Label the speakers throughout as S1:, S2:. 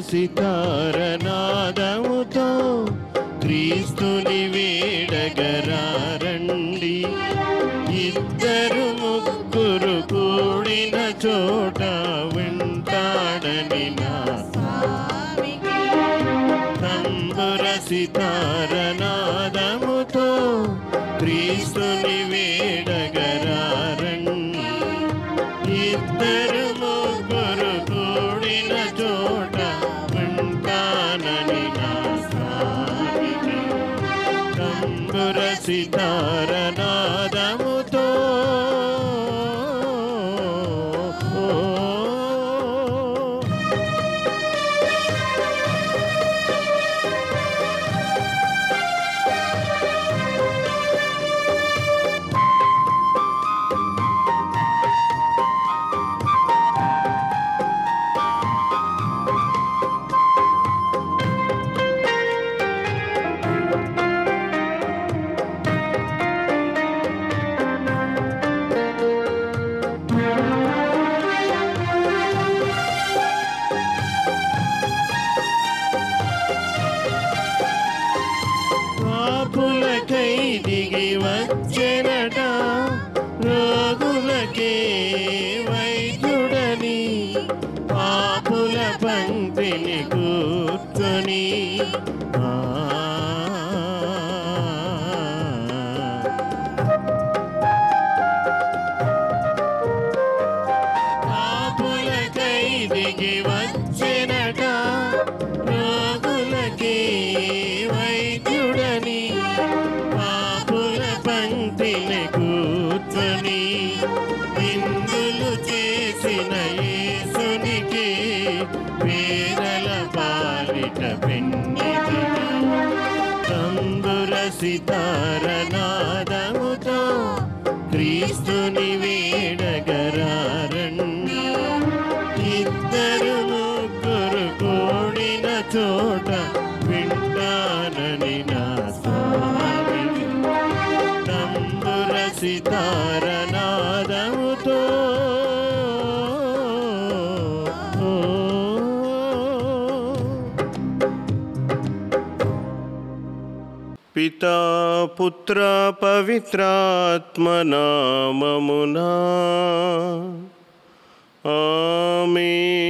S1: సితారనాదముతో క్రీస్తుని వేడగరారండి ఇద్దరు ముగ్గురు కూడిన చోట వింటాడని నా తంబుర సితారనాదముతో క్రీస్తుని వేడగరారండి ఇద్దరు ముగ్గురు కూడిన చోట వింటానని నా స్వామికి తంబుర సితారనాదముతో పాపులకై దిగి వచ్చెనట రోగులకే వైద్యుడని పాపుల పంక్తిని కూర్చొని ఆ పాపులకై దిగి వచ్చెనట రోగులకే వైద్యుడని పాపుల పంక్తిని కూర్చొని విందులు చేసిన యేసునికి పేరల పాలిట పెన్నిదిగా తంబుర సితారనాదముతో క్రీస్తుని వేడగరారండి ఇద్దరు ముగ్గురు కూడిన చోట వింటానని నా స్వామికి తంబుర సితారనాదముతో పితా పుత్ర పవిత్రాత్మ నామమునా ఆమె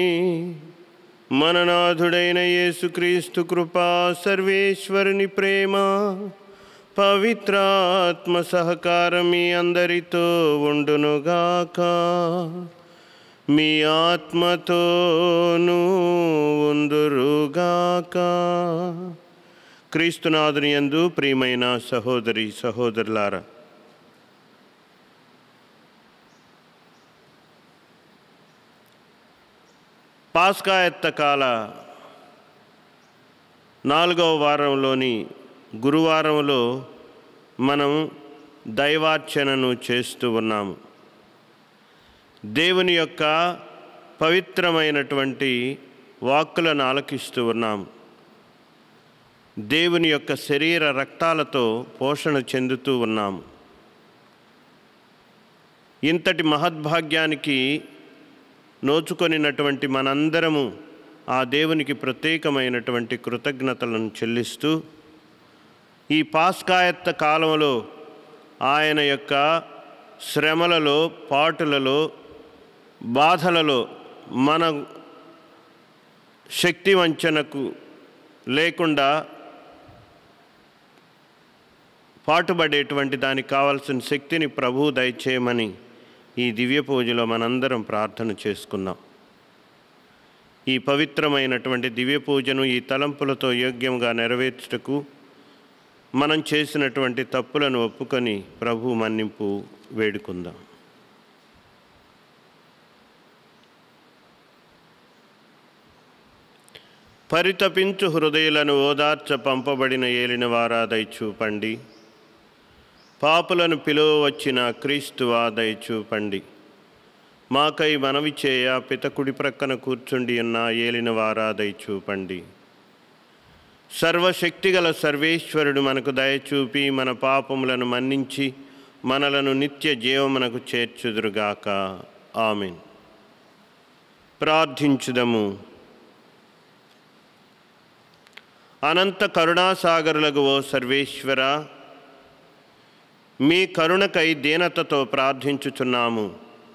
S1: మననాథుడైన యేసుక్రీస్తు కృపా సర్వేశ్వరుని ప్రేమ పవిత్రాత్మ సహకారం మీ అందరితో ఉండునుగాక మీ ఆత్మతోనూ ఉందురుగాక క్రీస్తునాథుని యందు ప్రియమైన సహోదరి సహోదరులారా పాస్కాయత్త కాల నాలుగవ వారంలోని గురువారంలో మనం దైవార్చనను చేస్తూ ఉన్నాము దేవుని యొక్క పవిత్రమైనటువంటి వాక్కులను ఆలకిస్తూ ఉన్నాము దేవుని యొక్క శరీర రక్తాలతో పోషణ చెందుతూ ఉన్నాము ఇంతటి మహద్భాగ్యానికి నోచుకొనినటువంటి మనందరము ఆ దేవునికి ప్రత్యేకమైనటువంటి కృతజ్ఞతలను చెల్లిస్తూ ఈ పాస్కాయత్త కాలంలో ఆయన యొక్క శ్రమలలో పాటులలో బాధలలో మన శక్తి వంచనకు లేకుండా పాటుపడేటువంటి దానికి కావాల్సిన శక్తిని ప్రభువు దయచేయమని ఈ దివ్య పూజలో మనందరం ప్రార్థన చేసుకుందాం ఈ పవిత్రమైనటువంటి దివ్య పూజను ఈ తలంపులతో యోగ్యంగా నెరవేర్చుటకు మనం చేసినటువంటి తప్పులను ఒప్పుకొని ప్రభు మన్నింపు వేడుకుందాం పరితపించు హృదయులను ఓదార్చ పంపబడిన ఏలిన వారాదై చూపండి పాపులను పిలువ వచ్చిన క్రీస్తువా దయ చూపండి మాకై మనవి చేయ పితకుడి ప్రక్కన కూర్చుండి ఉన్న ఏలిన వారాదై చూపండి సర్వశక్తిగల సర్వేశ్వరుడు మనకు దయచూపి మన పాపములను మన్నించి మనలను నిత్య జీవమునకు చేర్చుదురుగాక ఆమెన్ ప్రార్థించుదము అనంత కరుణాసాగరులకు ఓ సర్వేశ్వర మీ కరుణకై దీనతతో ప్రార్థించుచున్నాము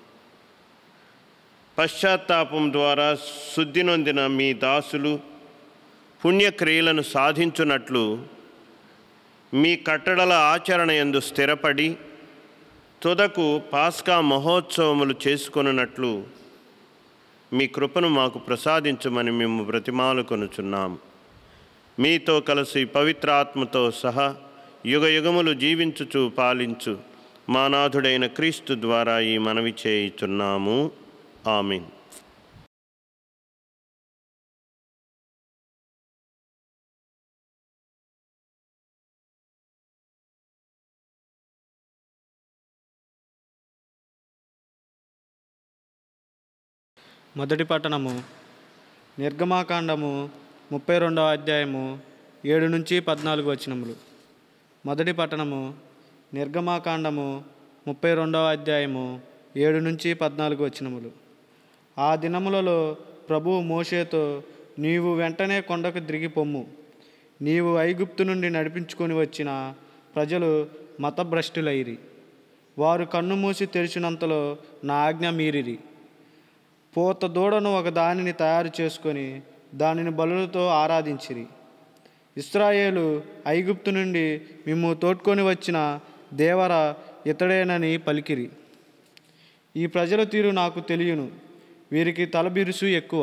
S1: పశ్చాత్తాపం ద్వారా శుద్ధి నొందిన మీ దాసులు పుణ్యక్రియలను సాధించున్నట్లు మీ కట్టడల ఆచరణ ఎందు స్థిరపడి తుదకు పాస్కా మహోత్సవములు చేసుకొనున్నట్లు మీ కృపను మాకు ప్రసాదించమని మేము బ్రతిమాలుకొనుచున్నాము మీతో కలిసి పవిత్రాత్మతో సహా యుగ యుగములు జీవించుచు పాలించు మానాథుడైన క్రీస్తు ద్వారా ఈ మనవి చేయుచున్నాము ఆమెన్
S2: మొదటి పట్టణము నిర్గమాకాండము ముప్పై రెండవ అధ్యాయము ఏడు నుంచి పద్నాలుగు వచనములు మొదటి పట్టణము నిర్గమాకాండము ముప్పై రెండవ అధ్యాయము ఏడు నుంచి పద్నాలుగు వచనములు ఆ దినములలో ప్రభువు మోషేతో నీవు వెంటనే కొండకు దిగి పొమ్ము నీవు ఐగుప్తు నుండి నడిపించుకొని వచ్చిన ప్రజలు మతభ్రష్టులైరి వారు కన్ను మూసి తెరిచినంతలో నా ఆజ్ఞ మీరిరి పోత దూడను ఒక దానిని తయారు చేసుకొని దానిని బలులతో ఆరాధించిరి ఇస్రాయేలు ఐగుప్తు నుండి మేము తోడ్కొని వచ్చిన దేవర ఇతడేనని పలికిరి ఈ ప్రజల తీరు నాకు తెలియను వీరికి తలబిరుసు ఎక్కువ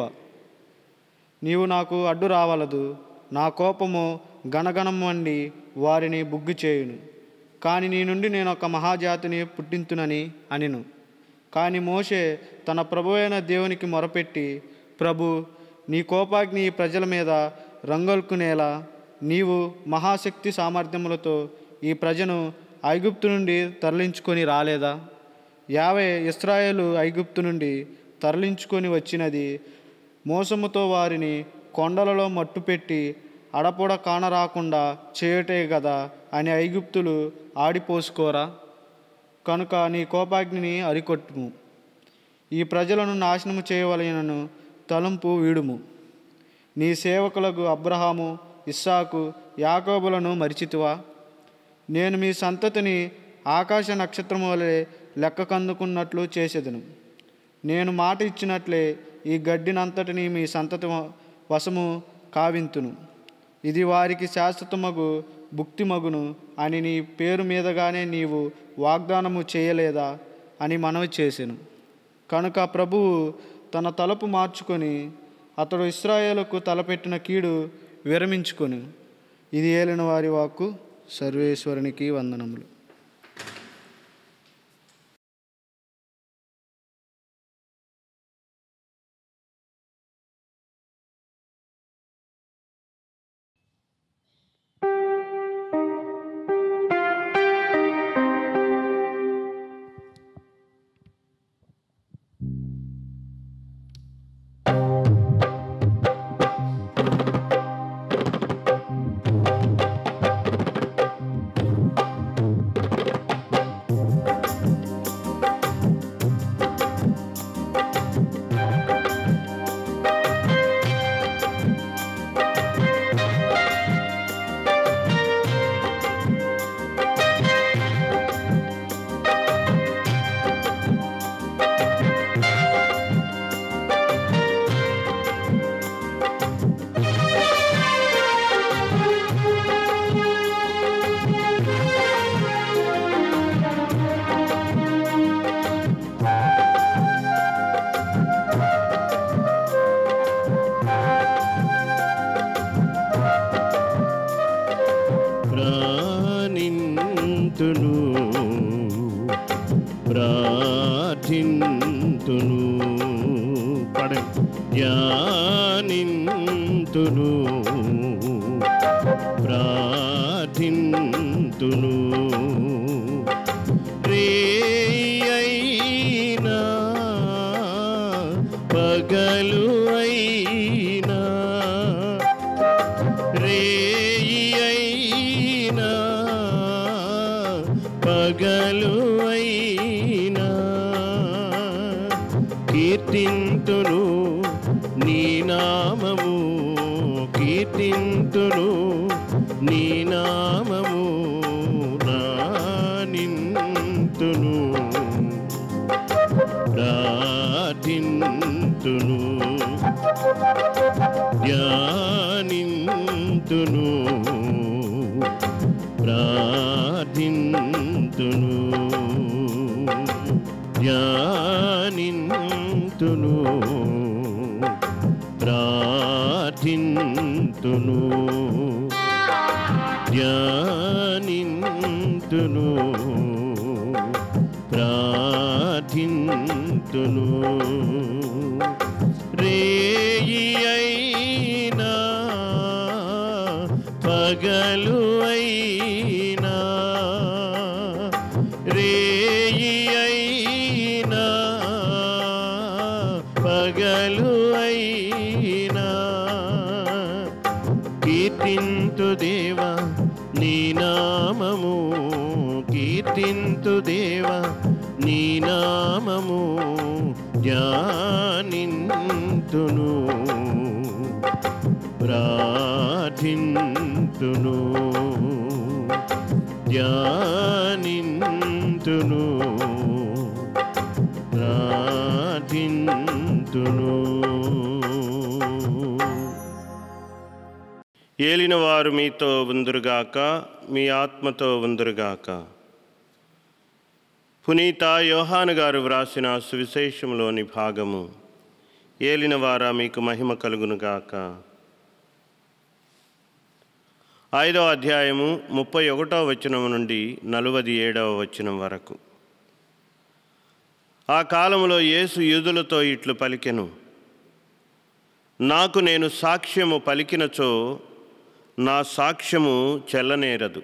S2: నీవు నాకు అడ్డు రావలదు నా కోపము గణగణం వండి వారిని బుగ్గు చేయును కానీ నీ నుండి నేను ఒక మహాజాతిని పుట్టింతునని అనిను కానీ మోషే తన ప్రభువైన దేవునికి మొరపెట్టి ప్రభు నీ కోపాగ్ని ఈ ప్రజల మీద రంగొల్కునేలా నీవు మహాశక్తి సామర్థ్యములతో ఈ ప్రజను ఐగుప్తు నుండి తరలించుకొని రాలేదా యావే ఇస్రాయేలు ఐగుప్తు నుండి తరలించుకొని వచ్చినది మోసముతో వారిని కొండలలో మట్టుపెట్టి అడపొడ కానరాకుండా చేయుటే కదా అని ఐగుప్తులు ఆడిపోసుకోరా కనుక నీ కోపాగ్నిని అరికొట్టుము ఈ ప్రజలను నాశనము చేయవలనను తలంపు వీడుము నీ సేవకులకు అబ్రహాము ఇస్సాకు యాకోబులను మరిచితివా నేను మీ సంతతిని ఆకాశ నక్షత్రము వలె లెక్కకందుకున్నట్లు చేసేదను నేను మాట ఇచ్చినట్లే ఈ గడ్డినంతటిని మీ సంతతి వ- వశము కావింతును ఇది వారికి శాశ్వతమగు భుక్తిమగును అని నీ పేరు మీదగానే నీవు వాగ్దానము చేయలేదా అని మనవి చేసెను కనుక ప్రభువు తన తలపు మార్చుకొని అతడు ఇస్రాయేలుకు తలపెట్టిన కీడు విరమించుకొని ఇది ఏలిన వారి వాక్కు సర్వేశ్వరునికి వందనములు
S1: ప్రాణింతును ప్రార్థింతును పడ ధ్యానింతును ప్రార్థింతును రేయైనా పగలు అయినా రేయైనా పగలు అయినా కీర్తింతును నీ నామము కీర్తింతును ప్రార్థింతును నీ నామము రానింతును ప్రార్థింతును ధ్యానింతును ప్రార్థింతును ధ్యానింతును ప్రార్థింతును ధ్యానింతును ప్రార్థింతును రేయి అయినా పగలు అయినా రేయి అయినా పగలు అయినా కీర్తింతు దేవా నీ నామము కీర్తింతు దేవా నీ నామము ధ్యానింతును ప్రార్థింతును ధ్యానింతును ప్రార్థింతును ఏలినవారు మీతో ఉందురుగాక మీ ఆత్మతో ఉందురుగాక పునీత యోహాను గారు వ్రాసిన సువిశేషంలోని భాగము ఏలినవారా మీకు మహిమ కలుగునుగాక ఐదవ అధ్యాయము ముప్పై ఒకటవ వచనం నుండి నలువది ఏడవ వచనం వరకు ఆ కాలములో యేసు యూదులతో ఇట్లు పలికెను నాకు నేను సాక్ష్యము పలికినచో నా సాక్ష్యము చెల్లనేరదు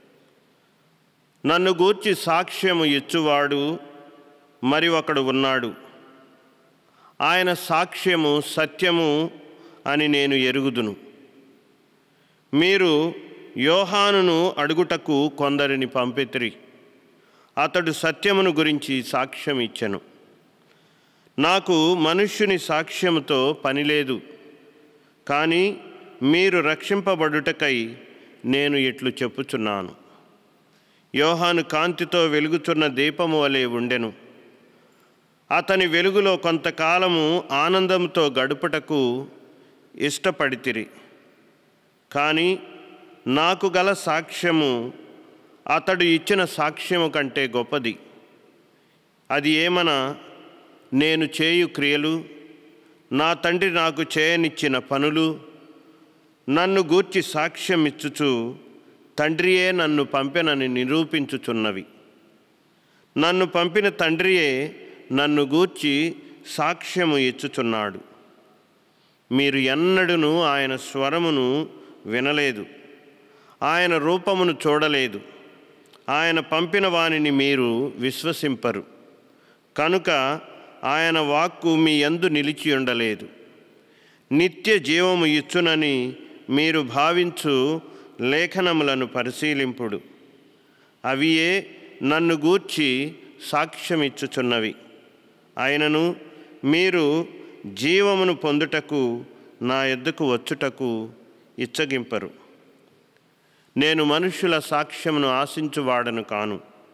S1: నన్ను గూర్చి సాక్ష్యము ఇచ్చువాడు మరి ఒకడు ఉన్నాడు ఆయన సాక్ష్యము సత్యము అని నేను ఎరుగుదును మీరు యోహానును అడుగుటకు కొందరిని పంపితిరి అతడు సత్యమును గురించి సాక్ష్యం ఇచ్చెను నాకు మనుష్యుని సాక్ష్యముతో పని లేదు కానీ మీరు రక్షింపబడుటకై నేను ఇట్లు చెప్పుచున్నాను యోహాను కాంతితో వెలుగుచున్న దీపము వలె ఉండెను అతని వెలుగులో కొంతకాలము ఆనందంతో గడుపుటకు ఇష్టపడితిరి కానీ నాకు గల సాక్ష్యము అతడు ఇచ్చిన సాక్ష్యము కంటే గొప్పది అది ఏమనా నేను చేయు క్రియలు నా తండ్రి నాకు చేయనిచ్చిన పనులు నన్ను గూర్చి సాక్ష్యం ఇచ్చుచు తండ్రియే నన్ను పంపెనని నిరూపించుచున్నవి నన్ను పంపిన తండ్రియే నన్ను గూర్చి సాక్ష్యము ఇచ్చుచున్నాడు మీరు ఎన్నడూను ఆయన స్వరమును వినలేదు ఆయన రూపమును చూడలేదు ఆయన పంపిన వానిని మీరు విశ్వసింపరు కనుక ఆయన వాక్కు మీ యందు నిలిచి ఉండలేదు నిత్య జీవము ఇచ్చునని మీరు భావించు లేఖనములను పరిశీలింపుడు అవియే నన్ను గూర్చి సాక్ష్యమిచ్చుచున్నవి అయినను మీరు జీవమును పొందుటకు నా ఎద్దుకు వచ్చుటకు ఇచ్చగింపరు నేను మనుష్యుల సాక్ష్యమును ఆశించువాడను కాను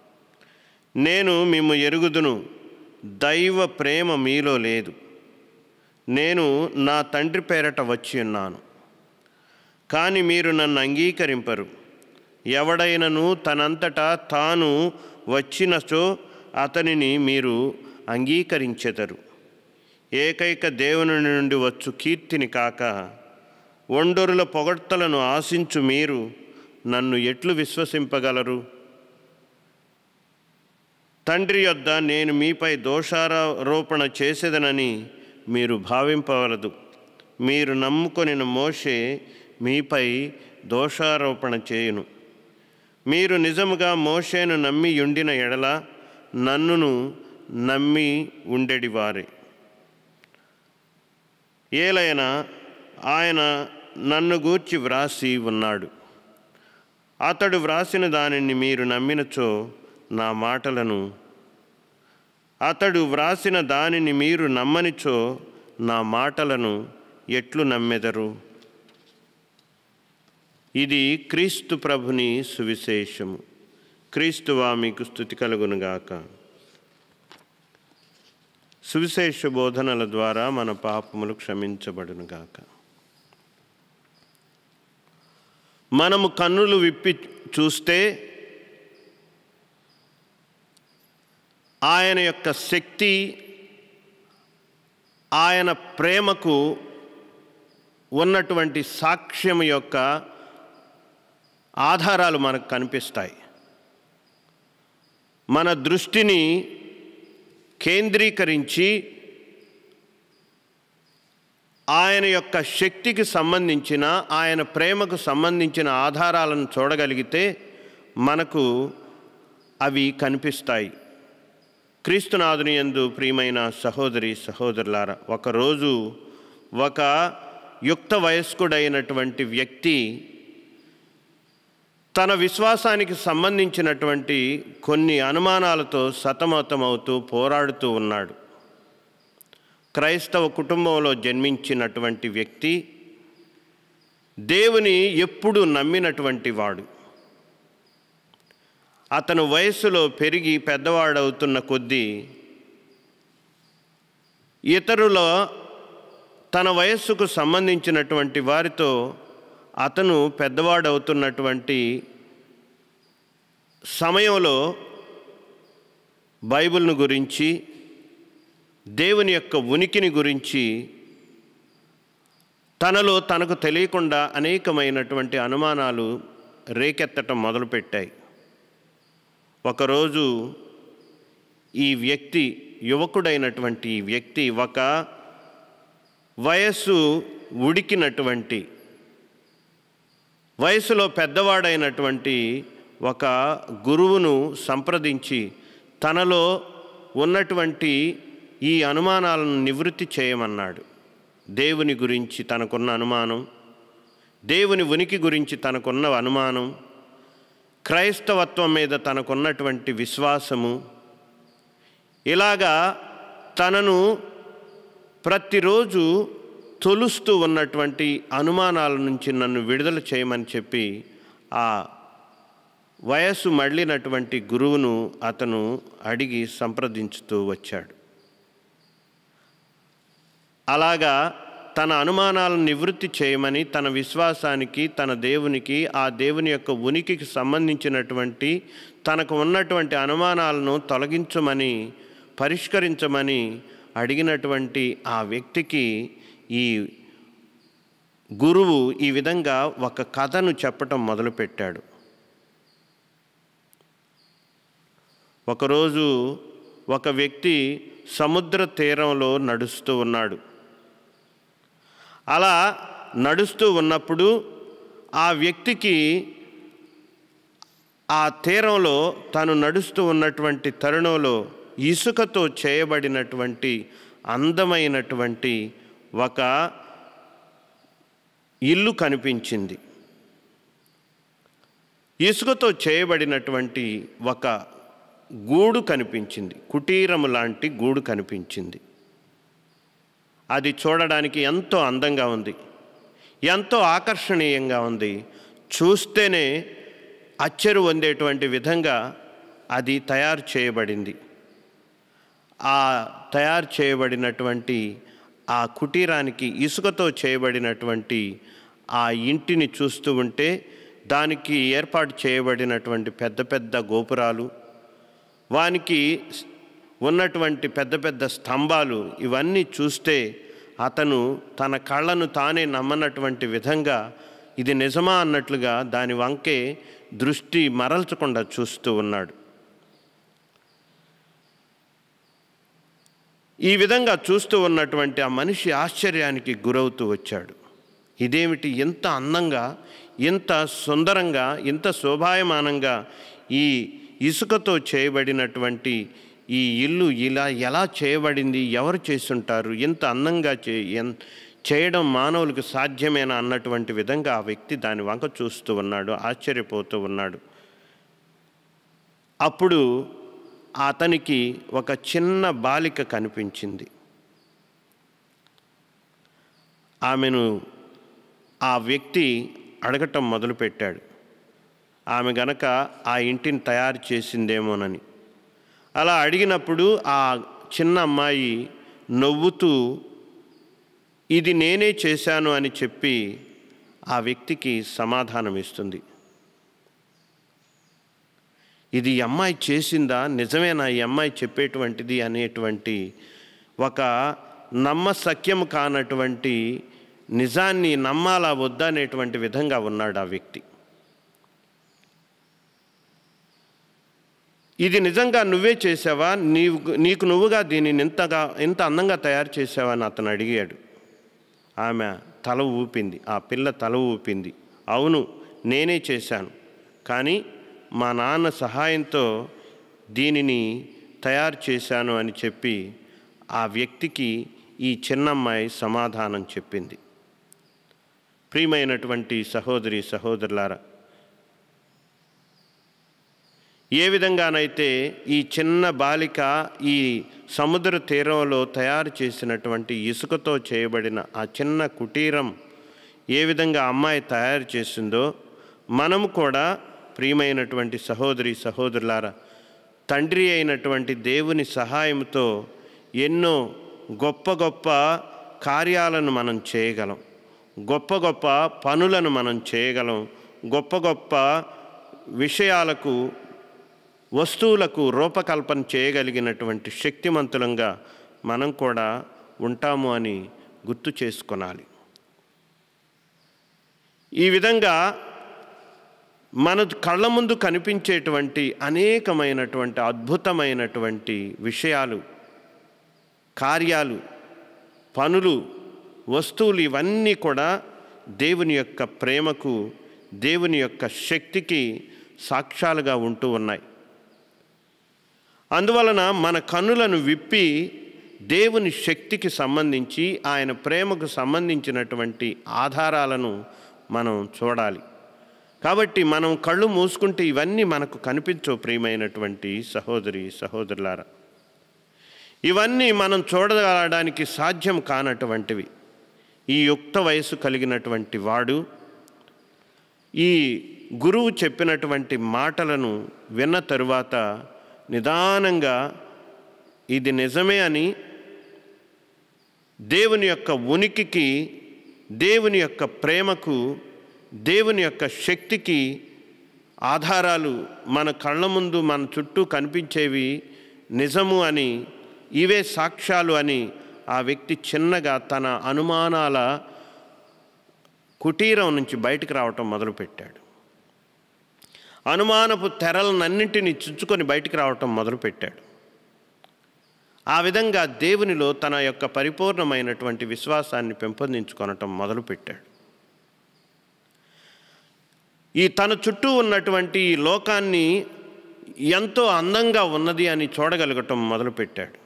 S1: నేను మిమ్ము ఎరుగుదును దైవ ప్రేమ మీలో లేదు నేను నా తండ్రి పేరట వచ్చి ఉన్నాను కానీ మీరు నన్ను అంగీకరింపరు ఎవడైనను తనంతటా తాను వచ్చినచో అతనిని మీరు అంగీకరించెదరు ఏకైక దేవుని నుండి వచ్చు కీర్తిని కాక ఒండొరుల పొగడ్తలను ఆశించు మీరు నన్ను ఎట్లు విశ్వసింపగలరు తండ్రి యొద్ద నేను మీపై దోషారోపణ చేసేదనని మీరు భావింపవలదు మీరు నమ్ముకొనిన మోషే మీపై దోషారోపణ చేయును మీరు నిజముగా మోషేను నమ్మి ఉండిన ఎడల నన్నును నమ్మి ఉండెడివారే ఏలైనా ఆయన నన్ను గూర్చి వ్రాసి ఉన్నాడు అతడు వ్రాసిన దానిని మీరు నమ్మినచో నా మాటలను అతడు వ్రాసిన దానిని మీరు నమ్మనిచో నా మాటలను ఎట్లు నమ్మెదరు ఇది క్రీస్తు ప్రభుని సువిశేషము క్రీస్తువా మీకు స్థుతి కలుగునుగాక సువిశేష బోధనల ద్వారా మన పాపములు క్షమించబడునుగాక మనము కన్నులు విప్పి చూస్తే ఆయన యొక్క శక్తి ఆయన ప్రేమకు ఉన్నటువంటి సాక్ష్యం యొక్క ఆధారాలు మనకు కనిపిస్తాయి మన దృష్టిని కేంద్రీకరించి ఆయన యొక్క శక్తికి సంబంధించిన ఆయన ప్రేమకు సంబంధించిన ఆధారాలను చూడగలిగితే మనకు అవి కనిపిస్తాయి క్రీస్తునాథుని యందు ప్రియమైన సహోదరి సహోదరులారా ఒకరోజు ఒక యుక్త వయస్కుడైనటువంటి వ్యక్తి తన విశ్వాసానికి సంబంధించినటువంటి కొన్ని అనుమానాలతో సతమతమవుతూ పోరాడుతూ ఉన్నాడు క్రైస్తవ కుటుంబంలో జన్మించినటువంటి వ్యక్తి దేవుని ఎప్పుడు నమ్మినటువంటి వాడు అతను వయస్సులో పెరిగి పెద్దవాడవుతున్న కొద్దీ ఇతరుల తన వయస్సుకు సంబంధించినటువంటి వారితో అతను పెద్దవాడవుతున్నటువంటి సమయంలో బైబిల్ను గురించి దేవుని యొక్క ఉనికిని గురించి తనలో తనకు తెలియకుండా అనేకమైనటువంటి అనుమానాలు రేకెత్తటం మొదలుపెట్టాయి ఒకరోజు ఈ వ్యక్తి యువకుడైనటువంటి ఈ వ్యక్తి ఒక వయస్సు ఉడికినటువంటి వయసులో పెద్దవాడైనటువంటి ఒక గురువును సంప్రదించి తనలో ఉన్నటువంటి ఈ అనుమానాలను నివృత్తి చేయమన్నాడు దేవుని గురించి తనకున్న అనుమానం దేవుని ఉనికి గురించి తనకున్న అనుమానం క్రైస్తవత్వం మీద తనకున్నటువంటి విశ్వాసము ఇలాగా తనను ప్రతిరోజు తొలుస్తూ ఉన్నటువంటి అనుమానాల నుంచి నన్ను విడుదల చేయమని చెప్పి ఆ వయస్సు మళ్ళినటువంటి గురువును అతను అడిగి సంప్రదించుతూ వచ్చాడు అలాగా తన అనుమానాలను నివృత్తి చేయమని తన విశ్వాసానికి తన దేవునికి ఆ దేవుని యొక్క ఉనికికి సంబంధించినటువంటి తనకు ఉన్నటువంటి అనుమానాలను తొలగించమని పరిష్కరించమని అడిగినటువంటి ఆ వ్యక్తికి ఈ గురువు ఈ విధంగా ఒక కథను చెప్పటం మొదలుపెట్టాడు ఒకరోజు ఒక వ్యక్తి సముద్ర తీరంలో నడుస్తూ ఉన్నాడు అలా నడుస్తూ ఉన్నప్పుడు ఆ వ్యక్తికి ఆ తీరంలో తను నడుస్తూ ఉన్నటువంటి తరుణంలో ఇసుకతో చేయబడినటువంటి అందమైనటువంటి ఒక ఇల్లు కనిపించింది ఇసుకతో చేయబడినటువంటి ఒక గూడు కనిపించింది కుటీరము లాంటి గూడు కనిపించింది అది చూడడానికి ఎంతో అందంగా ఉంది ఎంతో ఆకర్షణీయంగా ఉంది చూస్తేనే అచ్చెరు పొందేటువంటి విధంగా అది తయారు చేయబడింది ఆ తయారు చేయబడినటువంటి ఆ కుటీరానికి ఇసుకతో చేయబడినటువంటి ఆ ఇంటిని చూస్తూ ఉంటే దానికి ఏర్పాటు చేయబడినటువంటి పెద్ద పెద్ద గోపురాలు వానికి ఉన్నటువంటి పెద్ద పెద్ద స్తంభాలు ఇవన్నీ చూస్తే అతను తన కళ్ళను తానే నమ్మనటువంటి విధంగా ఇది నిజమా అన్నట్లుగా దాని వంకే దృష్టి మరల్చకుండా చూస్తూ ఉన్నాడు ఈ విధంగా చూస్తూ ఉన్నటువంటి ఆ మనిషి ఆశ్చర్యానికి గురవుతూ వచ్చాడు ఇదేమిటి ఇంత అందంగా ఇంత సుందరంగా ఇంత శోభాయమానంగా ఈ ఇసుకతో చేయబడినటువంటి ఈ ఇల్లు ఇలా ఎలా చేయబడింది ఎవరు చేస్తుంటారు ఇంత అందంగా చే ఎన్- చేయడం మానవులకు సాధ్యమేనా అన్నటువంటి విధంగా ఆ వ్యక్తి దాని వంక చూస్తూ ఉన్నాడు ఆశ్చర్యపోతూ ఉన్నాడు అప్పుడు అతనికి ఒక చిన్న బాలిక కనిపించింది ఆమెను ఆ వ్యక్తి అడగటం మొదలుపెట్టాడు ఆమె గనక ఆ ఇంటిని తయారు చేసిందేమోనని అలా అడిగినప్పుడు ఆ చిన్న అమ్మాయి నవ్వుతూ ఇది నేనే చేశాను అని చెప్పి ఆ వ్యక్తికి సమాధానం ఇస్తుంది ఇది ఈ అమ్మాయి చేసిందా నిజమేనా ఈ అమ్మాయి చెప్పేటువంటిది అనేటువంటి ఒక నమ్మసక్యం కానటువంటి నిజాన్ని నమ్మాలా వద్దా అనేటువంటి విధంగా ఉన్నాడు ఆ వ్యక్తి ఇది నిజంగా నువ్వే చేసావా నీవు నీకు నువ్వుగా దీనిని ఇంతగా ఇంత అందంగా తయారు చేసావా అని అతను అడిగాడు ఆమె తల ఊపింది ఆ పిల్ల తల ఊపింది అవును నేనే చేశాను కానీ మా నాన్న సహాయంతో దీనిని తయారు చేశాను అని చెప్పి ఆ వ్యక్తికి ఈ చిన్నమ్మాయి సమాధానం చెప్పింది ప్రియమైనటువంటి సహోదరి సహోదరులారా ఏ విధంగానైతే ఈ చిన్న బాలిక ఈ సముద్ర తీరంలో తయారు చేసినటువంటి ఇసుకతో చేయబడిన ఆ చిన్న కుటీరం ఏ విధంగా అమ్మాయి తయారు చేసిందో మనము కూడా ప్రియమైనటువంటి సహోదరి సహోదరులారా తండ్రి అయినటువంటి దేవుని సహాయంతో ఎన్నో గొప్ప గొప్ప కార్యాలను మనం చేయగలం గొప్ప గొప్ప పనులను మనం చేయగలం గొప్ప గొప్ప విషయాలకు వస్తువులకు రూపకల్పన చేయగలిగినటువంటి శక్తిమంతులంగా మనం కూడా ఉంటాము అని గుర్తు చేసుకొనాలి ఈ విధంగా మన కళ్ళ ముందు కనిపించేటువంటి అనేకమైనటువంటి అద్భుతమైనటువంటి విషయాలు కార్యాలు పనులు వస్తువులు ఇవన్నీ కూడా దేవుని యొక్క ప్రేమకు దేవుని యొక్క శక్తికి సాక్ష్యాలుగా ఉంటూ ఉన్నాయి అందువలన మన కన్నులను విప్పి దేవుని శక్తికి సంబంధించి ఆయన ప్రేమకు సంబంధించినటువంటి ఆధారాలను మనం చూడాలి కాబట్టి మనం కళ్ళు మూసుకుంటే ఇవన్నీ మనకు కనిపించవు ప్రియమైనటువంటి సహోదరి సహోదరులారా ఇవన్నీ మనం చూడగలడానికి సాధ్యం కానటువంటివి ఈ యుక్త వయసు కలిగినటువంటి వాడు ఈ గురువు చెప్పినటువంటి మాటలను విన్న తరువాత నిదానంగా ఇది నిజమే అని దేవుని యొక్క ఉనికికి దేవుని యొక్క ప్రేమకు దేవుని యొక్క శక్తికి ఆధారాలు మన కళ్ళ ముందు మన చుట్టూ కనిపించేవి నిజము అని ఇవే సాక్ష్యాలు అని ఆ వ్యక్తి చిన్నగా తన అనుమానాల కుటీరం నుంచి బయటకు రావటం మొదలుపెట్టాడు అనుమానపు తెరలనన్నింటినీ చుచ్చుకొని బయటికి రావటం మొదలుపెట్టాడు ఆ విధంగా దేవునిలో తన యొక్క పరిపూర్ణమైనటువంటి విశ్వాసాన్ని పెంపొందించుకొనటం మొదలుపెట్టాడు ఈ తన చుట్టూ ఉన్నటువంటి ఈ లోకాన్ని ఎంతో అందంగా ఉన్నది అని చూడగలగటం మొదలుపెట్టాడు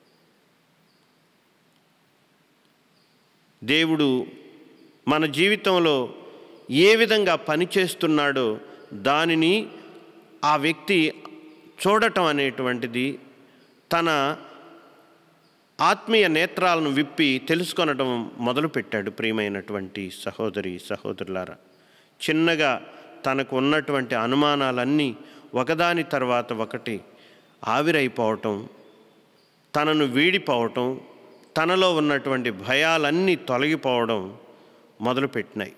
S1: దేవుడు మన జీవితంలో ఏ విధంగా పనిచేస్తున్నాడో దానిని ఆ వ్యక్తి చూడటం అనేటువంటిది తన ఆత్మీయ నేత్రాలను విప్పి తెలుసుకొనడం మొదలుపెట్టాడు ప్రియమైనటువంటి సహోదరి సహోదరులారా చిన్నగా తనకు ఉన్నటువంటి అనుమానాలన్నీ ఒకదాని తర్వాత ఒకటి ఆవిరైపోవటం తనను వీడిపోవటం తనలో ఉన్నటువంటి భయాలన్నీ తొలగిపోవడం మొదలుపెట్టినాయి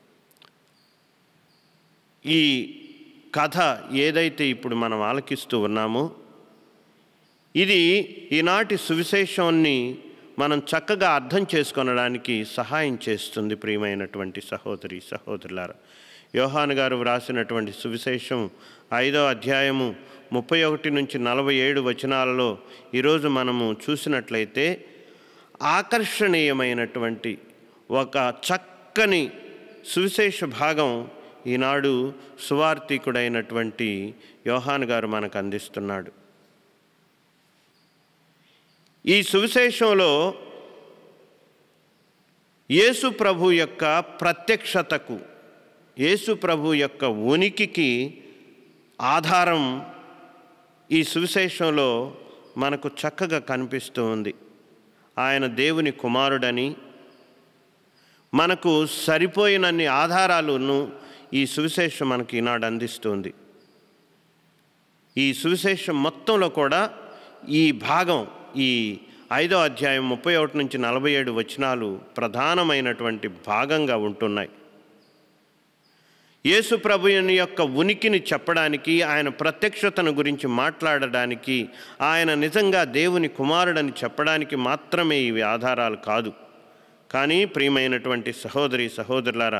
S1: ఈ కథ ఏదైతే ఇప్పుడు మనం ఆలకిస్తూ ఉన్నామో ఇది ఈనాటి సువిశేషాన్ని మనం చక్కగా అర్థం చేసుకొనడానికి సహాయం చేస్తుంది ప్రియమైనటువంటి సహోదరి సహోదరులారా యోహాను గారు వ్రాసినటువంటి సువిశేషం ఐదో అధ్యాయము ముప్పై ఒకటి నుంచి నలభై ఏడు వచనాలలో ఈరోజు మనము చూసినట్లయితే ఆకర్షణీయమైనటువంటి ఒక చక్కని సువిశేష భాగం ఈనాడు సువార్థికుడైనటువంటి యోహాన్ గారు మనకు అందిస్తున్నాడు ఈ సువిశేషంలో యేసు ప్రభు యొక్క ప్రత్యక్షతకు యేసు ప్రభు యొక్క ఉనికికి ఆధారం ఈ సువిశేషంలో మనకు చక్కగా కనిపిస్తూ ఉంది ఆయన దేవుని కుమారుడని మనకు సరిపోయినన్ని ఆధారాలను ఈ సువిశేషం మనకి ఈనాడు అందిస్తుంది ఈ సువిశేషం మొత్తంలో కూడా ఈ భాగం ఈ ఐదో అధ్యాయం ముప్పై ఒకటి నుంచి నలభై ఏడు వచనాలు ప్రధానమైనటువంటి భాగంగా ఉంటున్నాయి యేసు ప్రభుని యొక్క ఉనికిని చెప్పడానికి ఆయన ప్రత్యక్షతను గురించి మాట్లాడడానికి ఆయన నిజంగా దేవుని కుమారుడని చెప్పడానికి మాత్రమే ఇవి ఆధారాలు కాదు కానీ ప్రియమైనటువంటి సహోదరి సహోదరులారా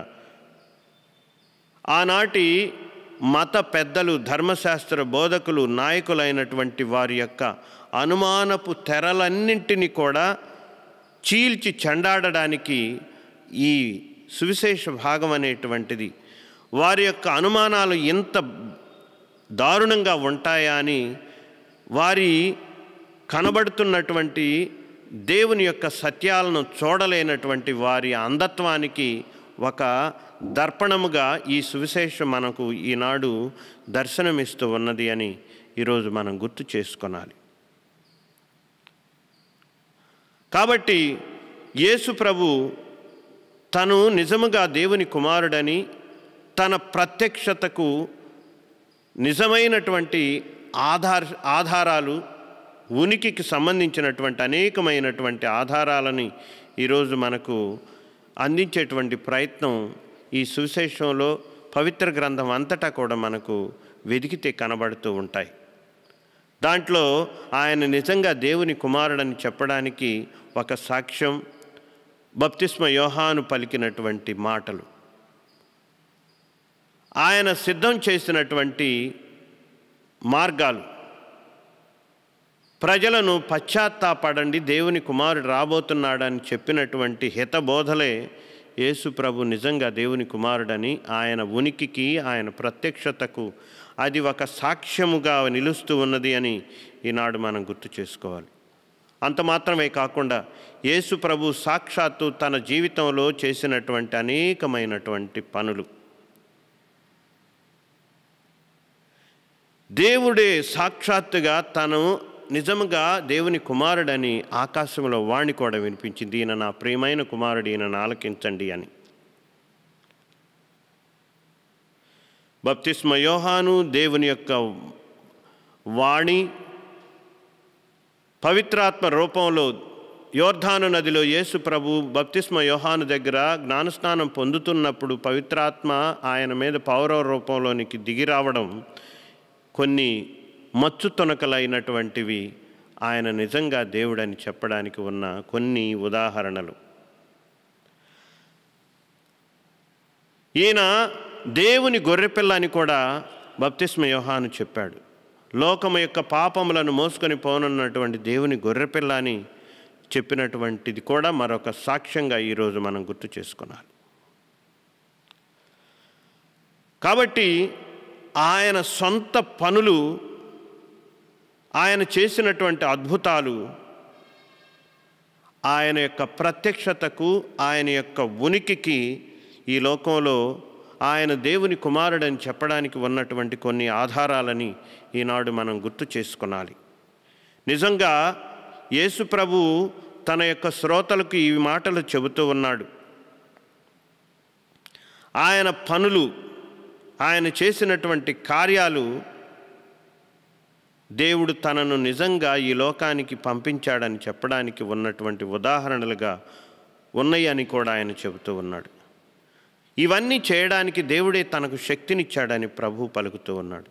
S1: ఆనాటి మత పెద్దలు ధర్మశాస్త్ర బోధకులు నాయకులైనటువంటి వారి యొక్క అనుమానపు తెరలన్నింటినీ కూడా చీల్చి చెండాడడానికి ఈ సువిశేష భాగం అనేటువంటిది వారి యొక్క అనుమానాలు ఎంత దారుణంగా ఉంటాయా అని వారి కనబడుతున్నటువంటి దేవుని యొక్క సత్యాలను చూడలేనటువంటి వారి అంధత్వానికి ఒక దర్పణముగా ఈ సువిశేషం మనకు ఈనాడు దర్శనమిస్తూ ఉన్నది అని ఈరోజు మనం గుర్తు చేసుకొనాలి కాబట్టి యేసు ప్రభు తను నిజముగా దేవుని కుమారుడని తన ప్రత్యక్షతకు నిజమైనటువంటి ఆధార ఆధారాలు ఉనికికి సంబంధించినటువంటి అనేకమైనటువంటి ఆధారాలని ఈరోజు మనకు అందించేటువంటి ప్రయత్నం ఈ సువిశేషంలో పవిత్ర గ్రంథం అంతటా కూడా మనకు వెదికితే కనబడుతూ ఉంటాయి దాంట్లో ఆయన నిజంగా దేవుని కుమారుడని చెప్పడానికి ఒక సాక్ష్యం బప్తిస్మ యోహాను పలికినటువంటి మాటలు ఆయన సిద్ధం చేసినటువంటి మార్గాలు ప్రజలను పశ్చాత్తాపడండి దేవుని కుమారుడు రాబోతున్నాడని చెప్పినటువంటి హితబోధలే యేసు ప్రభు నిజంగా దేవుని కుమారుడని ఆయన ఉనికికి ఆయన ప్రత్యక్షతకు అది ఒక సాక్ష్యముగా నిలుస్తూ ఉన్నది అని ఈనాడు మనం గుర్తు చేసుకోవాలి అంత మాత్రమే కాకుండా యేసు ప్రభు సాక్షాత్తు తన జీవితంలో చేసినటువంటి అనేకమైనటువంటి పనులు దేవుడే సాక్షాత్తుగా తను నిజముగా దేవుని కుమారుడని ఆకాశంలో వాణి కూడా వినిపించింది ఈయన నా ప్రియమైన కుమారుడు ఈయనను ఆలకించండి అని బప్తిస్మ యోహాను దేవుని యొక్క వాణి పవిత్రాత్మ రూపంలో యోర్ధాను నదిలో యేసు ప్రభు బప్తిస్మ యోహాను దగ్గర జ్ఞానస్నానం పొందుతున్నప్పుడు పవిత్రాత్మ ఆయన మీద పౌరవ రూపంలోనికి దిగి రావడం కొన్ని మచ్చు తొనకలైనటువంటివి ఆయన నిజంగా దేవుడని చెప్పడానికి ఉన్న కొన్ని ఉదాహరణలు ఈయన దేవుని గొర్రెపిల్ల అని కూడా బప్తిస్మ యోహాను చెప్పాడు లోకము యొక్క పాపములను మోసుకొని పోనున్నటువంటి దేవుని గొర్రెపిల్ల అని చెప్పినటువంటిది కూడా మరొక సాక్ష్యంగా ఈరోజు మనం గుర్తు చేసుకున్నాలి కాబట్టి ఆయన సొంత పనులు ఆయన చేసినటువంటి అద్భుతాలు ఆయన యొక్క ప్రత్యక్షతకు ఆయన యొక్క ఉనికికి ఈ లోకంలో ఆయన దేవుని కుమారుడని చెప్పడానికి ఉన్నటువంటి కొన్ని ఆధారాలని ఈనాడు మనం గుర్తు చేసుకునాలి నిజంగా యేసు ప్రభు తన యొక్క శ్రోతలకు ఈ మాటలు చెబుతూ ఉన్నాడు ఆయన పనులు ఆయన చేసినటువంటి కార్యాలు దేవుడు తనను నిజంగా ఈ లోకానికి పంపించాడని చెప్పడానికి ఉన్నటువంటి ఉదాహరణలుగా ఉన్నాయని కూడా ఆయన చెబుతూ ఉన్నాడు ఇవన్నీ చేయడానికి దేవుడే తనకు శక్తినిచ్చాడని ప్రభు పలుకుతూ ఉన్నాడు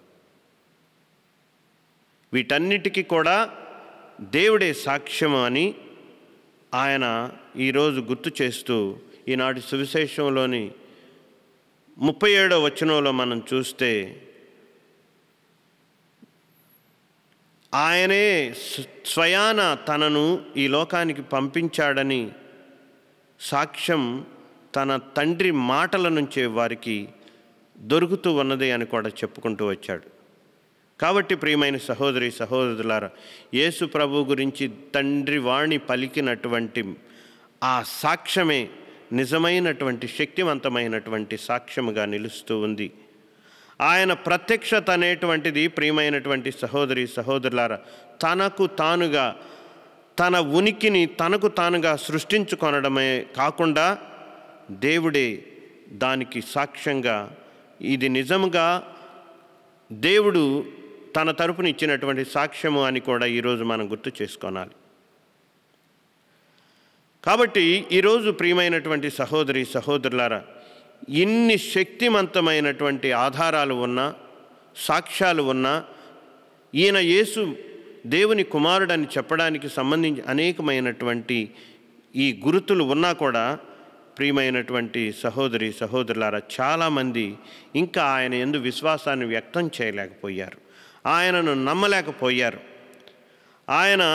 S1: వీటన్నిటికీ కూడా దేవుడే సాక్ష్యం అని ఆయన ఈరోజు గుర్తు చేస్తూ ఈనాటి సువిశేషంలోని ముప్పై ఏడో వచనంలో మనం చూస్తే ఆయనే స్వ- స్వయాన తనను ఈ లోకానికి పంపించాడని సాక్ష్యం తన తండ్రి మాటల నుంచే వారికి దొరుకుతూ ఉన్నది అని కూడా చెప్పుకుంటూ వచ్చాడు కాబట్టి ప్రియమైన సహోదరి సహోదరులారా యేసు ప్రభు గురించి తండ్రి వాణి పలికినటువంటి ఆ సాక్ష్యమే నిజమైనటువంటి శక్తివంతమైనటువంటి సాక్ష్యముగా నిలుస్తూ ఉంది ఆయన ప్రత్యక్షత అనేటువంటిది ప్రియమైనటువంటి సహోదరి సహోదరులారా తనకు తానుగా తన ఉనికిని తనకు తానుగా సృష్టించుకొనడమే కాకుండా దేవుడే దానికి సాక్ష్యంగా ఇది నిజంగా దేవుడు తన తరపున ఇచ్చినటువంటి సాక్ష్యము అని కూడా ఈరోజు మనం గుర్తు చేసుకోనాలి కాబట్టి ఈరోజు ప్రియమైనటువంటి సహోదరి సహోదరులారా ఇన్ని శక్తివంతమైనటువంటి ఆధారాలు ఉన్నా సాక్ష్యాలు ఉన్నా ఈయన యేసు దేవుని కుమారుడని చెప్పడానికి సంబంధించి అనేకమైనటువంటి ఈ గురుతులు ఉన్నా కూడా ప్రియమైనటువంటి సహోదరి సహోదరులారా చాలామంది ఇంకా ఆయన ఎందు విశ్వాసాన్ని వ్యక్తం చేయలేకపోయారు ఆయనను నమ్మలేకపోయారు ఆయన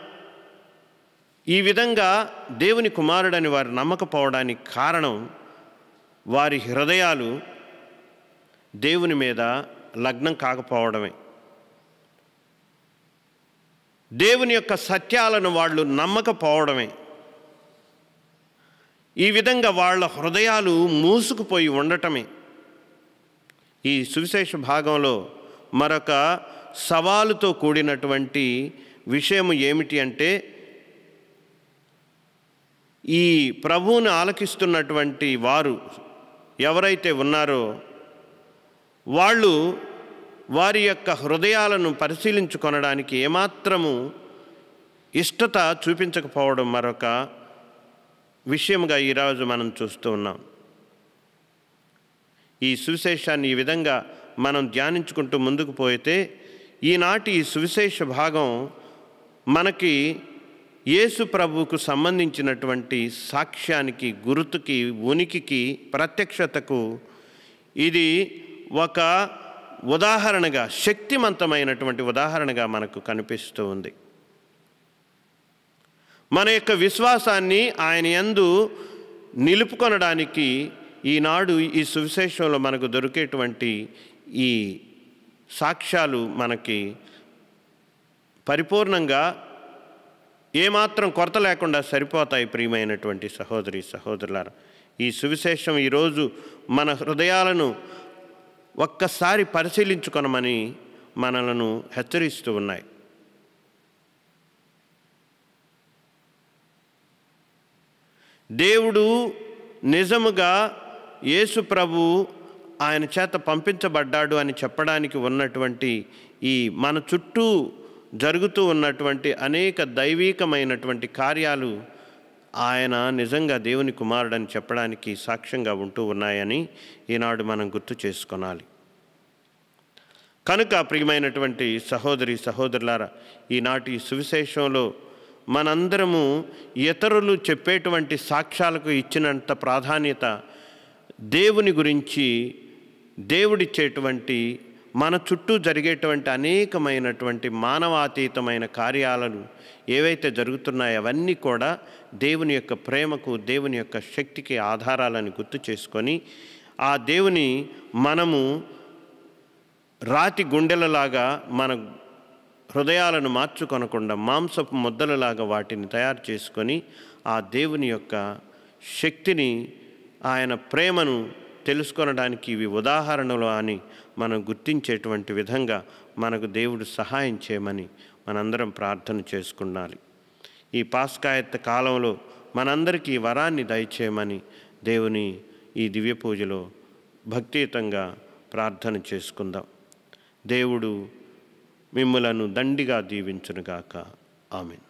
S1: ఈ విధంగా దేవుని కుమారుడని వారు నమ్మకపోవడానికి కారణం వారి హృదయాలు దేవుని మీద లగ్నం కాకపోవడమే దేవుని యొక్క సత్యాలను వాళ్ళు నమ్మకపోవడమే ఈ విధంగా వాళ్ళ హృదయాలు మూసుకుపోయి ఉండటమే ఈ సువిశేష భాగంలో మరొక సవాలుతో కూడినటువంటి విషయం ఏమిటి అంటే ఈ ప్రభువుని ఆలకిస్తున్నటువంటి వారు ఎవరైతే ఉన్నారో వాళ్ళు వారి యొక్క హృదయాలను పరిశీలించుకొనడానికి ఏమాత్రము ఇష్టత చూపించకపోవడం మరొక విషయముగా ఈరోజు మనం చూస్తూ ఉన్నాం ఈ సువిశేషాన్ని ఈ విధంగా మనం ధ్యానించుకుంటూ ముందుకు పోయితే ఈనాటి ఈ సువిశేష భాగం మనకి యేసు ప్రభువుకు సంబంధించినటువంటి సాక్ష్యానికి గుర్తుకి ఉనికికి ప్రత్యక్షతకు ఇది ఒక ఉదాహరణగా శక్తివంతమైనటువంటి ఉదాహరణగా మనకు కనిపిస్తూ ఉంది మన యొక్క విశ్వాసాన్ని ఆయన యందు నిలుపుకొనడానికి ఈనాడు ఈ సువిశేషంలో మనకు దొరికేటువంటి ఈ సాక్ష్యాలు మనకి పరిపూర్ణంగా ఏమాత్రం కొరత లేకుండా సరిపోతాయి ప్రియమైనటువంటి సహోదరి సహోదరులారా ఈ సువిశేషం ఈరోజు మన హృదయాలను ఒక్కసారి పరిశీలించుకొనమని మనలను హెచ్చరిస్తూ ఉన్నాయి దేవుడు నిజముగా యేసు ప్రభు ఆయన చేత పంపించబడ్డాడు అని చెప్పడానికి ఉన్నటువంటి ఈ మన చుట్టూ జరుగుతూ ఉన్నటువంటి అనేక దైవీకమైనటువంటి కార్యాలు ఆయన నిజంగా దేవుని కుమారుడని చెప్పడానికి సాక్ష్యంగా ఉంటూ ఉన్నాయని ఈనాడు మనం గుర్తు చేసుకోనాలి కనుక ప్రియమైనటువంటి సహోదరి సహోదరులారా ఈనాటి సువిశేషంలో మనందరము ఇతరులు చెప్పేటువంటి సాక్ష్యాలకు ఇచ్చినంత ప్రాధాన్యత దేవుని గురించి దేవుడిచ్చేటువంటి మన చుట్టూ జరిగేటువంటి అనేకమైనటువంటి మానవాతీతమైన కార్యాలను ఏవైతే జరుగుతున్నాయో అవన్నీ కూడా దేవుని యొక్క ప్రేమకు దేవుని యొక్క శక్తికి ఆధారాలని గుర్తు చేసుకొని ఆ దేవుని మనము రాతి గుండెలలాగా మన హృదయాలను మార్చుకొనకుండా మాంసపు ముద్దలలాగా వాటిని తయారు చేసుకొని ఆ దేవుని యొక్క శక్తిని ఆయన ప్రేమను తెలుసుకొనడానికి ఇవి ఉదాహరణలు అని మనం గుర్తించేటువంటి విధంగా మనకు దేవుడు సహాయం చేయమని మనందరం ప్రార్థన చేసుకున్నాలి ఈ పాస్కాయత్త కాలంలో మనందరికీ ఈ వరాన్ని దయచేయమని దేవుని ఈ దివ్య పూజలో భక్తియుతంగా ప్రార్థన చేసుకుందాం దేవుడు మిమ్ములను దండిగా దీవించునుగాక ఆమెన్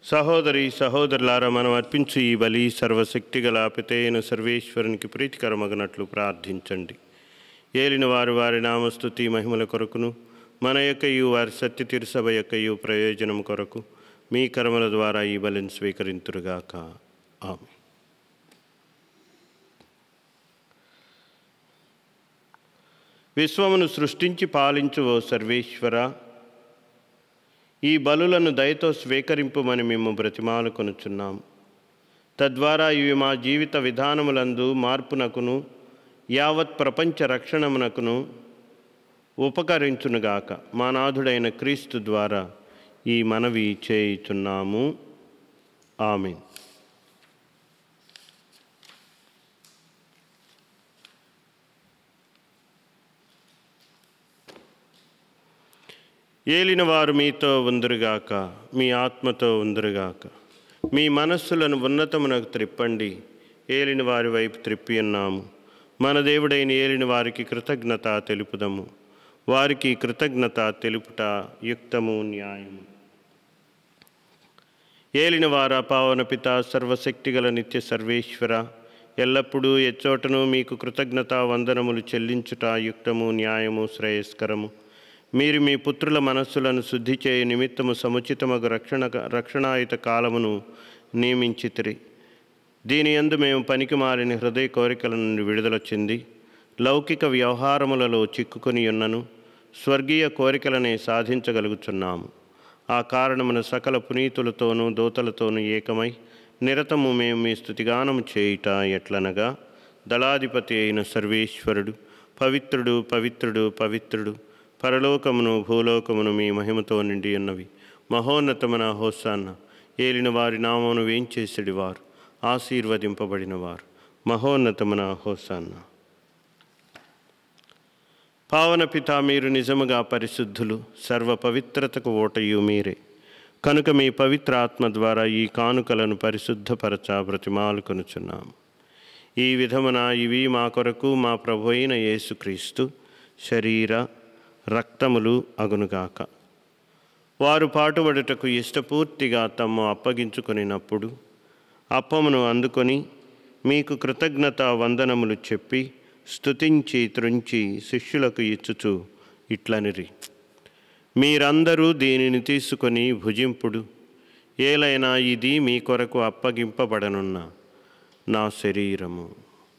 S1: సహోదరి సహోదరులారా మనం అర్పించు ఈ బలి సర్వశక్తి గల పితైన సర్వేశ్వరునికి ప్రీతికరమగనట్లు ప్రార్థించండి ఏలిన వారు వారి నామస్తుతి మహిమల కొరకును మన యొక్కయు వారి సత్య తిరుసభ యొక్కయు ప్రయోజనం కొరకు మీ కర్మల ద్వారా ఈ బలిని స్వీకరింతురుగాక ఆమె విశ్వమును సృష్టించి పాలించు ఓ సర్వేశ్వర ఈ బలులను దయతో స్వీకరింపుమని మేము బ్రతిమాలు కొనుచున్నాము తద్వారా ఇవి మా జీవిత విధానములందు మార్పునకును యావత్ ప్రపంచ రక్షణమునకును ఉపకరించునుగాక మా నాథుడైన క్రీస్తు ద్వారా ఈ మనవి చేయుచున్నాము ఆమెన్ ఏలిన వారు మీతో ఉందరుగాక మీ ఆత్మతో ఉందరుగాక మీ మనస్సులను ఉన్నతమునకు త్రిప్పండి ఏలిన వారి వైపు త్రిప్పి ఉన్నాము మన దేవుడైన ఏలిన వారికి కృతజ్ఞత తెలుపుదము వారికి కృతజ్ఞత తెలుపుట యుక్తము న్యాయము ఏలిన వార పావన పిత సర్వశక్తిగల నిత్య సర్వేశ్వర ఎల్లప్పుడూ ఎచ్చోటను మీకు కృతజ్ఞత వందనములు చెల్లించుట యుక్తము న్యాయము శ్రేయస్కరము మీరు మీ పుత్రుల మనస్సులను శుద్ధి చేయ నిమిత్తము సముచితమగు రక్షణ రక్షణాయుత కాలమును నియమించితిరి దీని యందు మేము పనికి మారిన హృదయ కోరికల నుండి విడుదల చెంది లౌకిక వ్యవహారములలో చిక్కుకొని ఉన్నను స్వర్గీయ కోరికలనే సాధించగలుగుచున్నాము ఆ కారణమున సకల పునీతులతోనూ దూతలతోనూ ఏకమై నిరతము మేము మీ స్థుతిగానము చేయుట ఎట్లనగా దళాధిపతి అయిన సర్వేశ్వరుడు పవిత్రుడు పవిత్రుడు పవిత్రుడు పరలోకమును భూలోకమును మీ మహిమతో నిండి ఉన్నవి మహోన్నతమున హోసాన్న ఏలిన వారి నామమును వేంచేసడి వారు ఆశీర్వదింపబడిన వారు మహోన్నతమున హోసాన్న పావన పిత మీరు నిజముగా పరిశుద్ధులు సర్వ పవిత్రతకు ఓటయు మీరే కనుక మీ పవిత్ర ఆత్మ ద్వారా ఈ కానుకలను పరిశుద్ధపరచ బ్రతిమాలు కొనుచున్నాము ఈ విధమున ఇవి మా కొరకు మా ప్రభు అయిన యేసుక్రీస్తు శరీర రక్తములు అగునుగాక వారు పాటుపడుటకు ఇష్టపూర్తిగా తమ్ము అప్పగించుకొనినప్పుడు అప్పమును అందుకొని మీకు కృతజ్ఞత వందనములు చెప్పి స్తుతించి త్రుంచి శిష్యులకు ఇచ్చుచు ఇట్లనిరి మీరందరూ దీనిని తీసుకొని భుజింపుడు ఏలైనా ఇది మీ కొరకు అప్పగింపబడనున్న నా శరీరము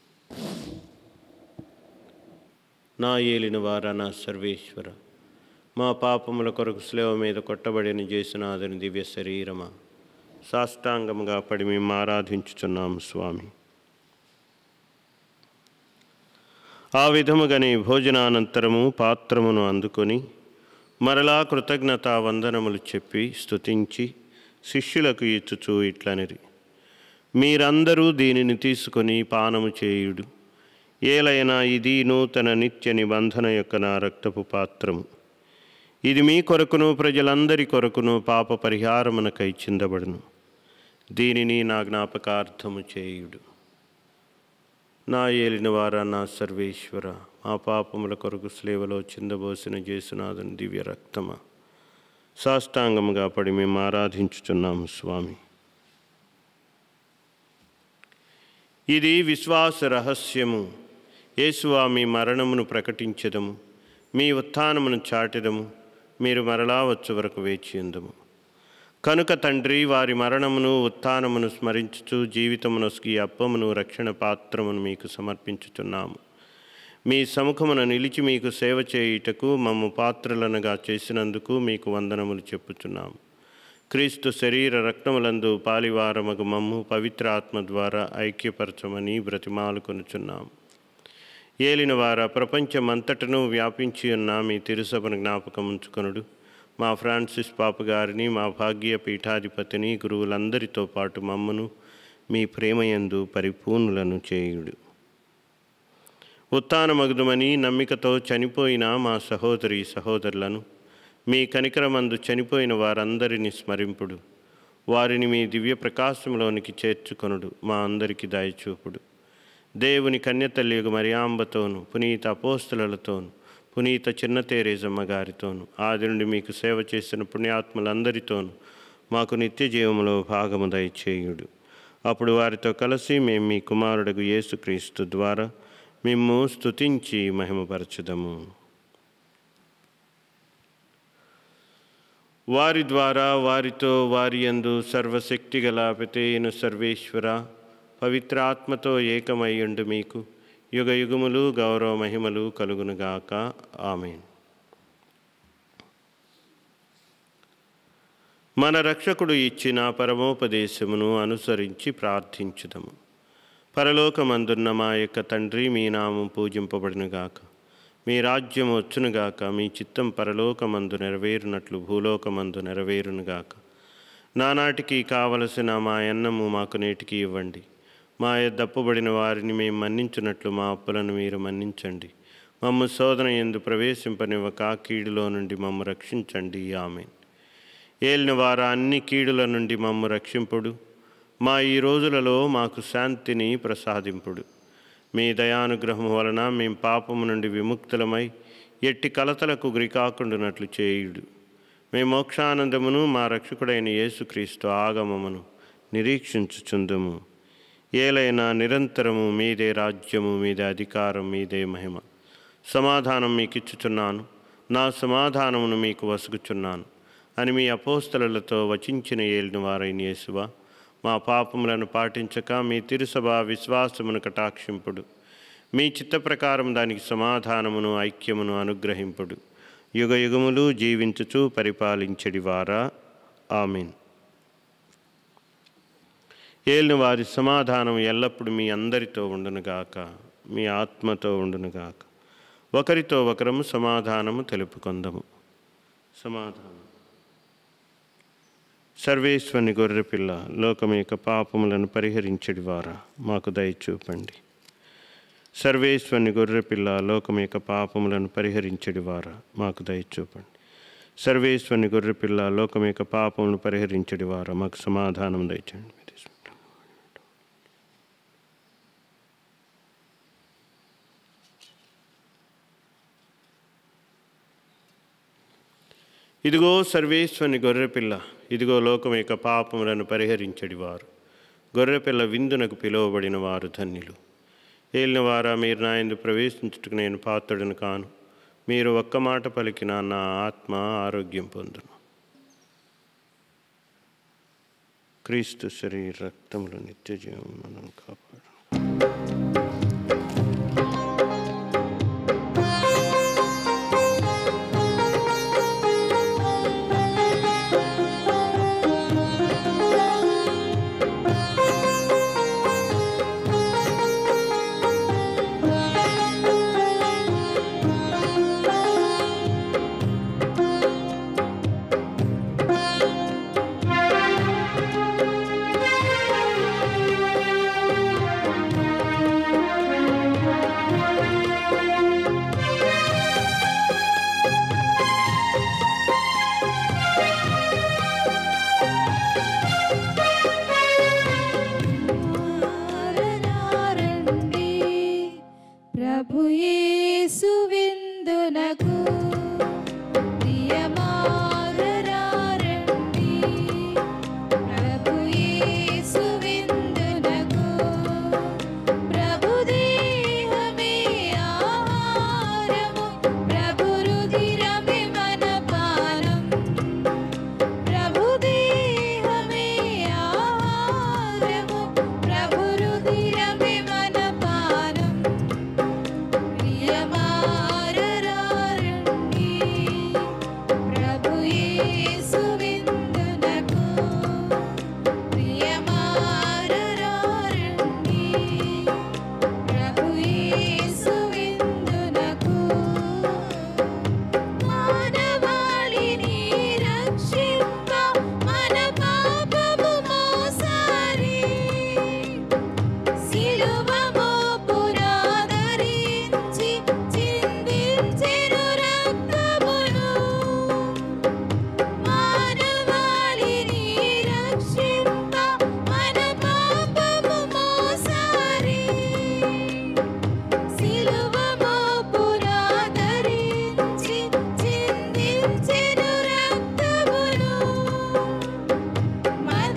S1: నా ఏలిన వారా నా సర్వేశ్వర మా పాపముల కొరకు స్లేవ మీద కొట్టబడిన చేసినాదని దివ్య శరీరమా సాష్టాంగముగా పడి మేము ఆరాధించుచున్నాము స్వామి ఆ విధముగానే భోజనానంతరము పాత్రమును అందుకొని మరలా కృతజ్ఞతా వందనములు చెప్పి స్తుతించి శిష్యులకు ఇచ్చుచూ ఇట్లనిరి మీరందరూ దీనిని తీసుకొని పానము చేయుడు ఏలైనా ఇది నూతన నిత్య నిబంధన యొక్క నా రక్తపు పాత్రము ఇది మీ కొరకును ప్రజలందరి కొరకును పాప పరిహారమునకై చిందబడును దీనిని నా జ్ఞాపకార్థము చేయుడు నా ఏలిన వారా నా సర్వేశ్వర మా పాపముల కొరకు స్లేవలో చిందబోసిన చేసినాదని దివ్య రక్తమా సాష్టాంగముగా పడి మేము ఆరాధించుచున్నాము స్వామి ఇది విశ్వాస రహస్యము యేసువా మీ మరణమును ప్రకటించదము మీ ఉత్థానమును చాటెదము మీరు మరలా వచ్చు వరకు వేచి ఉందము కనుక తండ్రి వారి మరణమును ఉత్థానమును స్మరించుచు జీవితమునొస్కి అప్పమును రక్షణ పాత్రమును మీకు సమర్పించుచున్నాము మీ సముఖమున నిలిచి మీకు సేవ చేయుటకు మమ్ము పాత్రలనుగా చేసినందుకు మీకు వందనములు చెప్పుచున్నాము క్రీస్తు శరీర రక్తములందు పాలివారమగు మమ్ము పవిత్ర ఆత్మ ద్వారా ఐక్యపరచమని బ్రతిమాలు కొనుచున్నాము ఏలిన వార ప్రపంచమంతటను వ్యాపించి ఉన్న మీ తిరుసభను జ్ఞాపకం ఉంచుకొనుడు మా ఫ్రాన్సిస్ పాప గారిని మా భాగ్య పీఠాధిపతిని గురువులందరితో పాటు మమ్మను మీ ప్రేమయందు పరిపూర్ణులను చేయుడు ఉత్తానమగుదమని నమ్మికతో చనిపోయిన మా సహోదరి సహోదరులను మీ కనికరమందు చనిపోయిన వారందరిని స్మరింపుడు వారిని మీ దివ్య ప్రకాశంలోనికి చేర్చుకొనుడు మా అందరికి దయచూపుడు దేవుని కన్యతల్లియగు మరియాంబతోను పునీత అపోస్తులతోను పునీత చిన్న తేరేజమ్మ గారితోను ఆది నుండి మీకు సేవ చేసిన పుణ్యాత్ములందరితోను మాకు నిత్య జీవములో భాగము దయచేయుడు అప్పుడు వారితో కలిసి మేము మీ కుమారుడకు యేసుక్రీస్తు ద్వారా మిమ్ము స్తుతించి మహిమపరచుదము వారి ద్వారా వారితో వారి యందు సర్వశక్తి గల పితేను సర్వేశ్వర పవిత్ర ఆత్మతో ఏకమయ్యుండు మీకు యుగ యుగములు గౌరవ మహిమలు కలుగునుగాక ఆమెన్ మన రక్షకుడు ఇచ్చిన పరమోపదేశమును అనుసరించి ప్రార్థించుదము పరలోకమందున్న మా యొక్క తండ్రి మీ నామం పూజింపబడినగాక మీ రాజ్యం వచ్చునుగాక మీ చిత్తం పరలోకమందు నెరవేరునట్లు భూలోకమందు నెరవేరునుగాక నానాటికి కావలసిన మా అన్నము మాకు నేటికి ఇవ్వండి మా దప్పుబడిన వారిని మేము మన్నించున్నట్లు మా అప్పులను మీరు మన్నించండి మమ్మ శోధన ఎందు ప్రవేశింపనివ్వక కీడులో నుండి మమ్మ రక్షించండి ఆమె ఏలిన వార అన్ని కీడుల నుండి మమ్ము రక్షింపుడు మా ఈ రోజులలో మాకు శాంతిని ప్రసాదింపుడు మీ దయానుగ్రహం వలన మేం పాపము నుండి విముక్తులమై ఎట్టి కలతలకు గురికాకుండునట్లు చేయుడు మీ మోక్షానందమును మా రక్షకుడైన యేసుక్రీస్తు ఆగమమును నిరీక్షించుచుందుము ఏలైనా నిరంతరము మీదే రాజ్యము మీదే అధికారం మీదే మహిమ సమాధానం మీకు ఇచ్చుచున్నాను నా సమాధానమును మీకు వసుగుచున్నాను అని మీ అపోస్తలతో వచించిన ఏలిన వారైన యేసువా మా పాపములను పాటించక మీ తిరుసభ విశ్వాసమును కటాక్షింపుడు మీ చిత్త ప్రకారం దానికి సమాధానమును ఐక్యమును అనుగ్రహింపుడు యుగ యుగములు జీవించుచు పరిపాలించడి వారా ఆమెన్ ఏలిన వారి సమాధానం ఎల్లప్పుడూ మీ అందరితో ఉండునుగాక మీ ఆత్మతో ఉండునుగాక ఒకరితో ఒకరము సమాధానము తెలుపుకొందము సమాధానం సర్వేశ్వని గొర్రెపిల్ల లోకం యొక్క పాపములను పరిహరించడి వారా మాకు దయచూపండి సర్వేశ్వని గొర్రెపిల్ల లోకం యొక్క పాపములను పరిహరించడి వారా మాకు దయచూపండి సర్వేశ్వని గొర్రెపిల్ల లోకం యొక్క పాపములను పరిహరించడి వారా మాకు సమాధానం దయచండి ఇదిగో సర్వేశ్వని గొర్రెపిల్ల ఇదిగో లోకం యొక్క పాపములను పరిహరించడి వారు గొర్రెపిల్ల విందునకు పిలువబడిన వారు ధన్యులు ఏలిన వారా మీరు నా ఎందు ప్రవేశించుటకు నేను పాత్రుడను కాను మీరు ఒక్క మాట పలికిన నా ఆత్మ ఆరోగ్యం పొందును క్రీస్తు శరీర రక్తములు నిత్య జీవం మనం కాపాడు
S3: Thank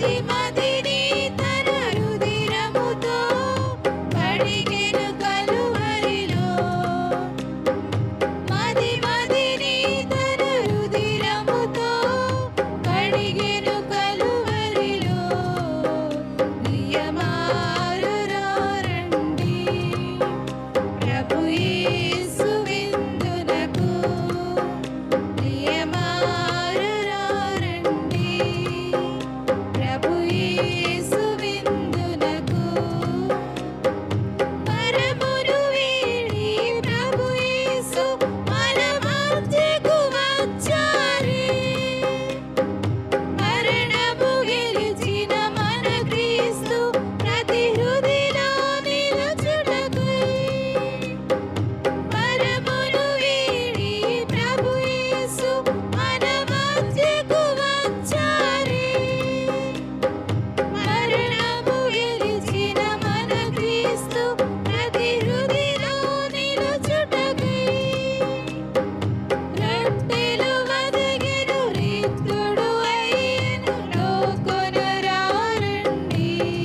S3: మది మదిని తన రుధిరముతో కడిగెను కలువరిలో మది మదిని తన రుధిరముతో కడిగెను కలువరిలో ప్రియమారురా రండి ప్రభు యేసు విందునకు ప్రియమారురా రండి ప్రభు యేసు విందునకు పరమును వీడి ప్రభు యేసు మన మధ్యకు వచ్చారే మరణము గెలిచిన మన క్రీస్తు ప్రతి హృదయలో నిలచుటకై పరమును వీడి ప్రభు యేసు మన మధ్యకు వచ్చారే మరణము గెలిచిన మన క్రీస్తు ప్రతి హృదయలో నిలుచుటకై రొట్టెలు వదిగెను రిక్తుడు అయ్యెను లోకొనురారండి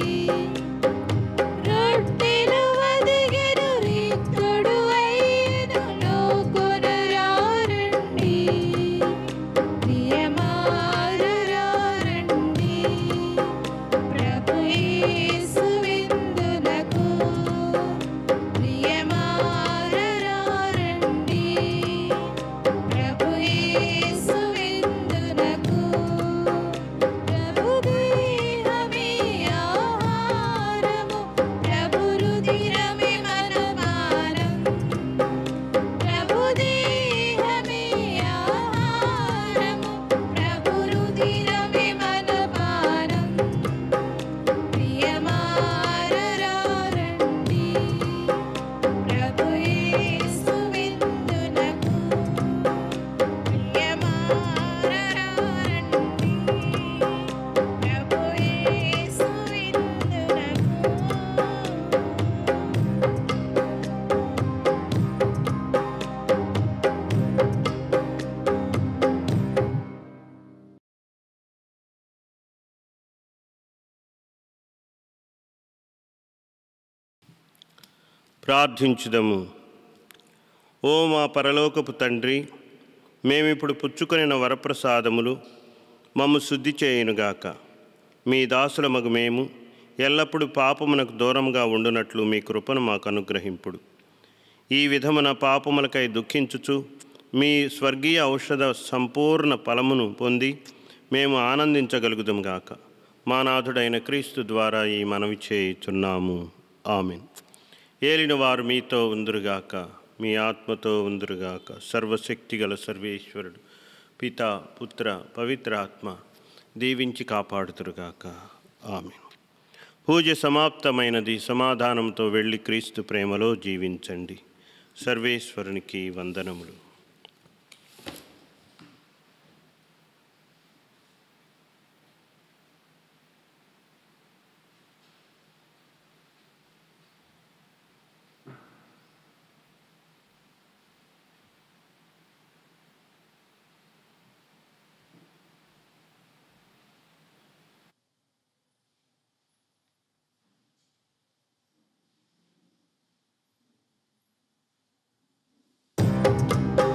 S3: రొట్టెలు వదిగెను రిక్తుడు అయ్యెను లోకొనురారండి ప్రియమారురారండి ప్రభు యేసు విందునకు ప్రియమారురారండి ప్రభు యేసు విందునకు ప్రభు దేహమే ఆహారము ప్రభు రుధిరమే మనపానం ప్రభు దేహమే ఆహారము ప్రభు రుధిరమే మనపానం ప్రియమారురారండి ప్రభు యేసు విందునకు ప్రియమారురారండి ప్రభు యేసు విందునకు
S1: ప్రార్థించుదము ఓ మా పరలోకపు తండ్రి మేమిప్పుడు పుచ్చుకొనిన వరప్రసాదములు మమ్ము శుద్ధి చేయునుగాక మీ దాసుల మగు మేము ఎల్లప్పుడూ పాపమునకు దూరంగా ఉండునట్లు మీ కృపను మాకు అనుగ్రహింపుడు ఈ విధమున పాపములకై దుఃఖించుచు మీ స్వర్గీయ ఔషధ సంపూర్ణ ఫలమును పొంది మేము ఆనందించగలుగుదాం గాక మా నాథుడైన క్రీస్తు ద్వారా ఈ మనవి చేయుచున్నాము ఆమెన్ ఏలిన వారు మీతో ఉందురుగాక మీ ఆత్మతో ఉందురుగాక సర్వశక్తిగల సర్వేశ్వరుడు పిత పుత్ర పవిత్ర ఆత్మ దీవించి కాపాడుతురుగాక ఆమె పూజ సమాప్తమైనది సమాధానంతో వెళ్ళి క్రీస్తు ప్రేమలో జీవించండి సర్వేశ్వరునికి వందనములు
S3: యేసు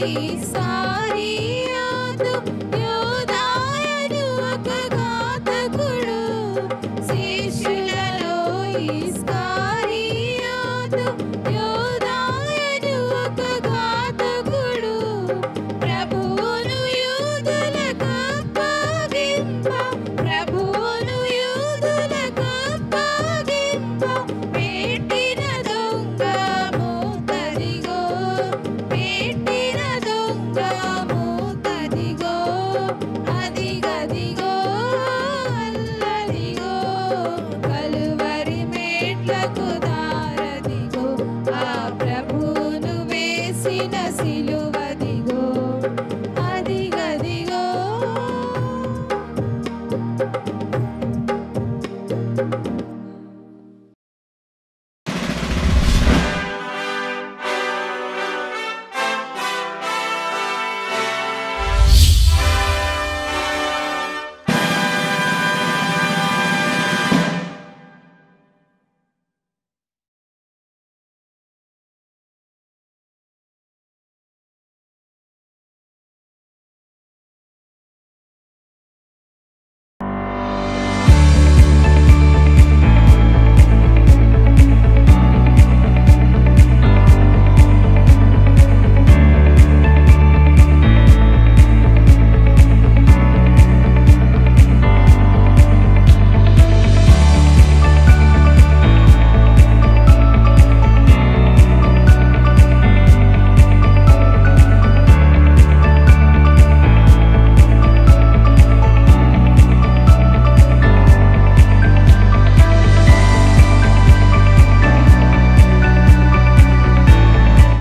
S3: ఇస్కారియోతు యోదాయను ఒక ఘాతకుడు శిష్యులలో ఇస్కారియోతు యోదాయను